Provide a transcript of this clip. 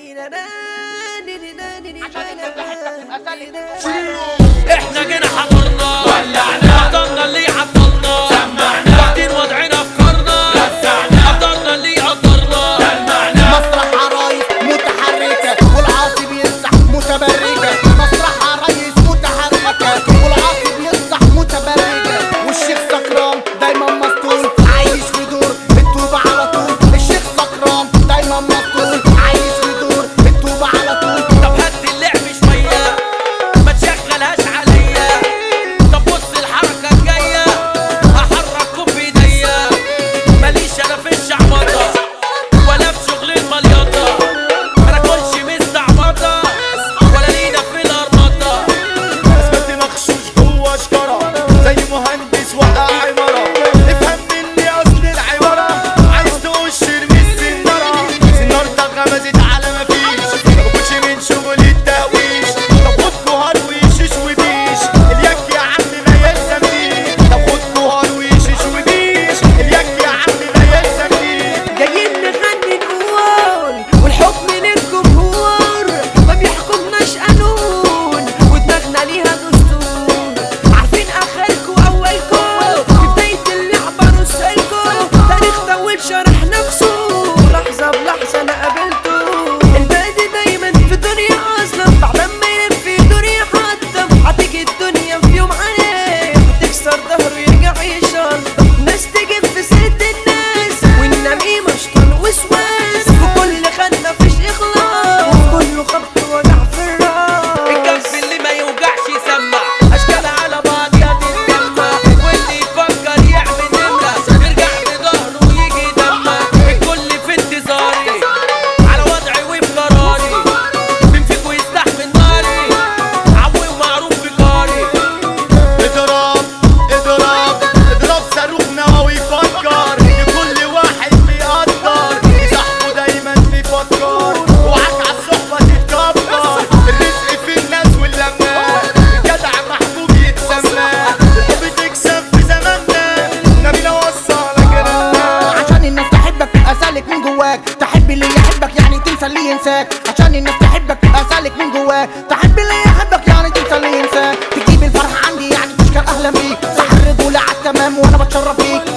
احنا جينا حضرنا ولعنا قدرنا اللي عطلنا سمعنا واخدين وضعنا افكارنا رزعنا قدرنا اللي قدرنا دلعنا مسرح عرايس متحركة والعاصي بينصح متبرجة مسرح عرايس متحركة والعاصي بينصح متبرجة والشيخ سكران دايما مسطول عايش في دور التوبة على طول الشيخ سكران دايما مسطول عايش في دور التوبة على طول طب هدي اللعب شوية ما تشغلهاش عليا طب بص الحركة الجاية هحرككم بايديا ماليش انا في الشعبطة ولا في شغل المليطة انا كنش مستعبطة ولا لينا في الارمطة اثبت مغشوش جوه شجره زي مهندس وقع عماره افهم مني اصل العباره عايز تقش ارمي السناره سنارتك غمزت على مفيش ما باكلش من شغل التهويش طب خد جوهر ويشيش وبيش اليك يا عم ما يلزمنيش طب خد جوهر ويشيش وبيش اليك يا عم ما يلزمنيش جايين نغني نقول والحكم للجمهور ما بيحكمناش قانون ودماغنا ليها دستور عارفين اخركم اولكم في بداية اللعبة رسالكم تاريخ طويل شرح نفسه لحظة بلحظة انا قابلته البادي دايما في دنيا اصلا بعد ما يلف في دنيا حتى هتيجي الدنيا في يوم عليه هتكسر ظهره يرجع يشرب ناس تجيب في سيرة الناس والنميمة شطان وسواس وكل خدنا فيش اخلاص وكله خبط وجع في الراس الكف اللي ما يوجعش يسمع اشكال على بعض يا تتجمع واللي يفكر يعمل نمرة يرجع بظهره ويجي يدمع الكل في انتظاري على وضعي وفي قراري مين فيكم يستحمل ناري عوي ومعروف بجاري اضرب اضرب اضرب صاروخ نووي يفكر لكل واحد بيقدر صاحبه دايما بيفكر وعاك على الصحبة تتكبر الرزق في الناس واللمة الجدع محبوب يتسمى الحب تكسب في زماننا نبينا وصلك رنا عشان الناس تحبك تبقى سالك من جواك تحب اللي يحبك يعني تنسى اللي ينساك عشان الناس تحبك تبقى سالك من جواك تحب اللي يحبك يعني تنسى اللي ينساك تجيب الفرح عندي يعني تشكر اهلا بيك صح الرجولة على التمام وانا بتشرف بيك